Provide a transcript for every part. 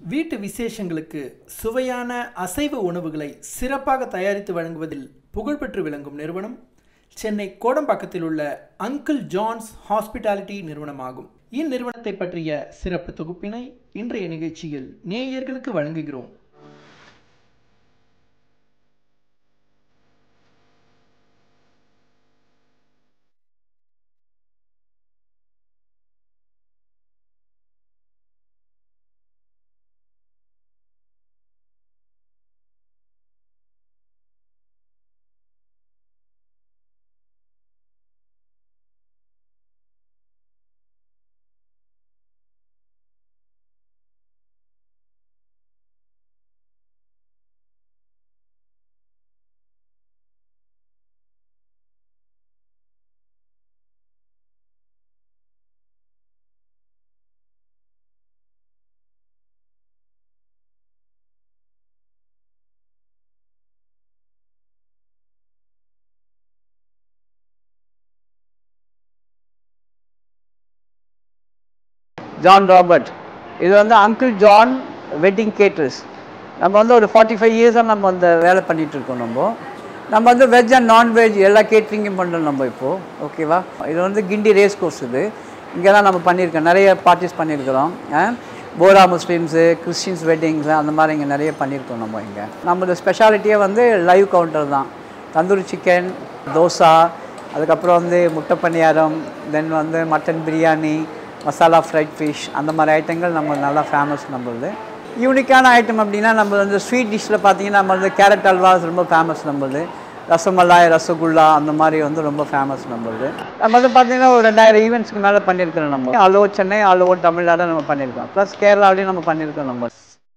வீட்டு விசேஷங்களுக்கு சுவையான அசைவ உணவுகளை சிறப்பாக தயாரித்து வழங்குவதில் புகழ்பெற்று விளங்கும் நிறுவனம் சென்னை கோடம்பாக்கத்தில் உள்ள அங்கிள் ஜான்ஸ் ஹாஸ்பிட்டாலிட்டி நிறுவனமாகும் இந்நிறுவனத்தை பற்றிய சிறப்பு தொகுப்பினை இன்றைய நிகழ்ச்சியில் நேயர்களுக்கு வழங்குகிறோம் ஜான் ராபர்ட் இது வந்து அங்கிள் ஜான் வெட்டிங் கேட்டர்ஸ் நம்ம வந்து ஒரு ஃபார்ட்டி ஃபைவ் இயர்ஸாக நம்ம அந்த வேலை பண்ணிட்டு இருக்கோம் நம்ம நம்ம வந்து வெஜ் அண்ட் நான்வெஜ் எல்லா கேட்ரிங்கும் பண்ணுறோம் நம்ம இப்போது ஓகேவா இது வந்து கிண்டி ரேஸ் கோர்ஸ் இது இங்கே தான் நம்ம பண்ணியிருக்கோம் நிறைய பார்ட்டிஸ் பண்ணியிருக்கிறோம் போரா முஸ்லீம்ஸு கிறிஸ்டின்ஸ் வெட்டிங்ஸு அந்த மாதிரி இங்கே நிறைய பண்ணியிருக்கோம் நம்ம இங்கே நம்மளோட ஸ்பெஷாலிட்டியே வந்து லைவ் கவுண்டர் தான் தந்தூரி சிக்கன் தோசா அதுக்கப்புறம் வந்து முட்டை பணியாரம் தென் வந்து mutton biryani masala fried fish அந்த மாதிரி ஐட்டங்கள் நம்ம நல்லா ஃபேமஸ் நம்மளுது யூனிக்கான ஐட்டம் அப்படின்னா நம்ம வந்து ஸ்வீட் டிஷ்ஷில் பார்த்தீங்கன்னா நம்ம வந்து கேரட் அல்வா ரொம்ப ஃபேமஸ் நம்மளுது ரசமலாய் ரசகுல்லா அந்த மாதிரி வந்து ரொம்ப ஃபேமஸ் நம்மளுது நம்ம வந்து பார்த்தீங்கன்னா ஒரு ரெண்டாயிரம் ஈவெண்ட்ஸ்க்கு மேலே பண்ணியிருக்கிறோம் நம்ம all over Chennai all over Tamil Nadu நம்ம பண்ணியிருக்கோம் ப்ளஸ் கேரளாவிலையும் நம்ம பண்ணியிருக்கோம் நம்ம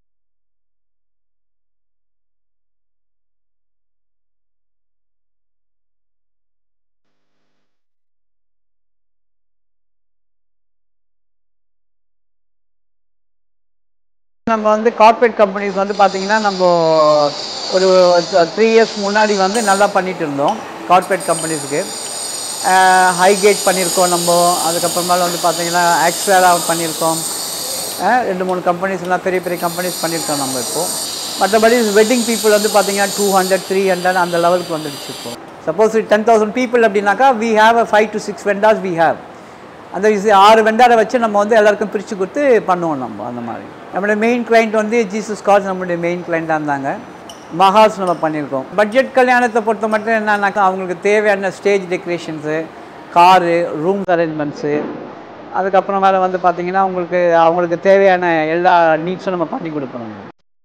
நம்ம வந்து கார்ப்பரேட் கம்பெனிஸ் வந்து பார்த்தீங்கன்னா நம்ம ஒரு த்ரீ இயர்ஸ் முன்னாடி வந்து நல்லா பண்ணிட்டு இருந்தோம் கார்ப்பரேட் கம்பெனிஸுக்கு ஹைகேட் பண்ணியிருக்கோம் நம்ம அதுக்கப்புறமேல வந்து பார்த்தீங்கன்னா ஆக்ஸ்வேரா பண்ணியிருக்கோம் அஹ் ரெண்டு மூணு கம்பெனிஸ்லாம் பெரிய பெரிய கம்பெனிஸ் பண்ணியிருக்கோம் நம்ம இப்போது மற்றபடி வெட்டிங் பீப்புள் வந்து பார்த்தீங்கன்னா டூ ஹண்ட்ரட் த்ரீ ஹண்ட்ரட் அந்த லெவலுக்கு வந்துடுச்சு இப்போ சப்போஸ் டென் தௌசண்ட் பீப்புள் அப்படின்னாக்கா we have a five to six vendors we have அந்த இது ஆறு வெண்டாரை வச்சு நம்ம வந்து எல்லாருக்கும் பிரித்து கொடுத்து பண்ணுவோம் நம்ம அந்த மாதிரி நம்மளுடைய மெயின் கிளைண்ட் வந்து ஜீசஸ் கார்ஸ் நம்மளுடைய மெயின் கிளைண்ட்டாக இருந்தாங்க மஹால்ஸ் நம்ம பண்ணியிருக்கோம் பட்ஜெட் கல்யாணத்தை பொறுத்த மட்டும் என்னன்னாக்கா அவங்களுக்கு தேவையான stage decorations car room arrangements அதுக்கப்புறம் மேலே வந்து பார்த்தீங்கன்னா உங்களுக்கு அவங்களுக்கு தேவையான எல்லா நீட்ஸும் நம்ம பண்ணி கொடுக்கணும்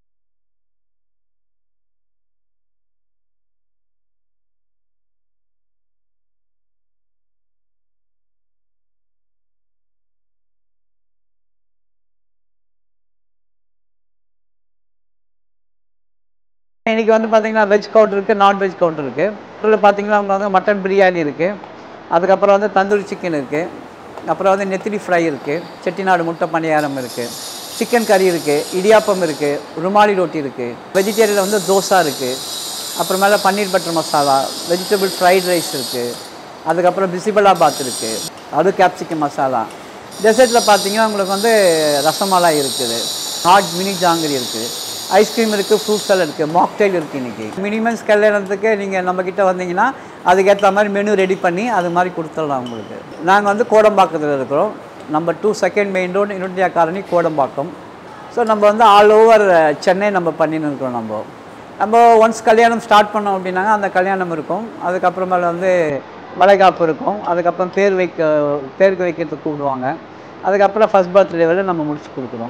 இன்னைக்கு வந்து பார்த்தீங்கன்னா வெஜ் கவுண்டர் இருக்குது நான்வெஜ் கவுண்டர் இருக்குது இதில் பார்த்தீங்கன்னா அவங்க வந்து மட்டன் பிரியாணி இருக்குது அதுக்கப்புறம் வந்து தந்தூரி சிக்கன் இருக்குது அப்புறம் வந்து நெத்திலி ஃப்ரை இருக்குது செட்டிநாடு முட்டை பணியாரம் இருக்குது சிக்கன் கறி இருக்குது இடியாப்பம் இருக்குது ருமாலி ரொட்டி இருக்குது வெஜிடேரியனில் வந்து தோசை இருக்குது அப்புறமேல paneer butter masala vegetable fried rice இருக்குது அதுக்கப்புறம் பிசிபலாபாத் இருக்குது அது கேப்சிகம் மசாலா டெசர்ட்டில் பார்த்தீங்கன்னா உங்களுக்கு வந்து ரசமலாய் இருக்குது ஹாட் மினி ஜாங்கிரி இருக்குது ஐஸ்கிரீம் இருக்குது ஃப்ரூட் சாலட் இருக்குது மாக்டைல் இருக்குது இன்றைக்கி மினிமம்ஸ் கல்யாணத்துக்கு நீங்கள் நம்மக்கிட்ட வந்தீங்கன்னா அதுக்கேற்ற மாதிரி மெனு ரெடி பண்ணி அது மாதிரி கொடுத்துடலாம் உங்களுக்கு நாங்கள் வந்து கோடம்பாக்கத்தில் இருக்கிறோம் number two second main road India colony Kodambakkam so நம்ம வந்து ஆல் ஓவர் சென்னை நம்ம பண்ணின்னு இருக்கிறோம் நம்ம நம்ம ஒன்ஸ் கல்யாணம் ஸ்டார்ட் பண்ணோம் அப்படின்னாங்க அந்த கல்யாணம் இருக்கும் அதுக்கப்புறமேல வந்து வளைகாப்பு இருக்கும் அதுக்கப்புறம் பேர் வைக்க பேருக்கு வைக்கிறதுக்கு கூப்பிடுவாங்க அதுக்கப்புறம் ஃபஸ்ட் பர்த்டே வரை நம்ம முடிச்சு கொடுக்குறோம்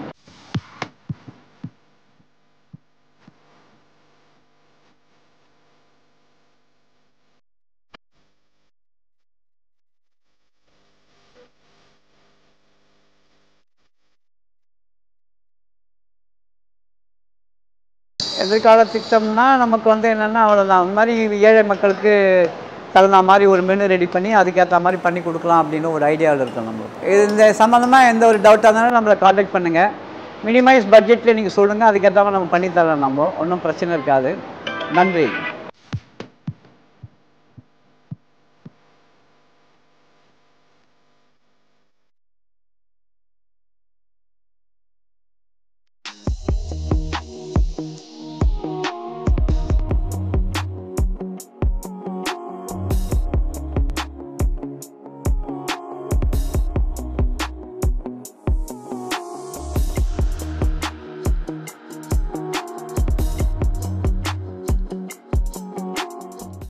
எதிர்கால திட்டம்னா நமக்கு வந்து என்னென்னா அவ்வளோதான் அந்த மாதிரி ஏழை மக்களுக்கு தகுந்த மாதிரி ஒரு மெனு ரெடி பண்ணி அதுக்கேற்ற மாதிரி பண்ணி கொடுக்கலாம் அப்படின்னு ஒரு ஐடியாவில் இருக்கோம் நம்ம இது இந்த சம்மந்தமாக எந்த ஒரு டவுட்டாக இருந்தாலும் நம்மளை காண்டாக்ட் பண்ணுங்கள் மினிமைஸ் பட்ஜெட்டில் நீங்கள் சொல்லுங்கள் அதுக்கேற்ற மாதிரி நம்ம பண்ணி தரோம் நம்ம ஒன்றும் பிரச்சனை இருக்காது நன்றி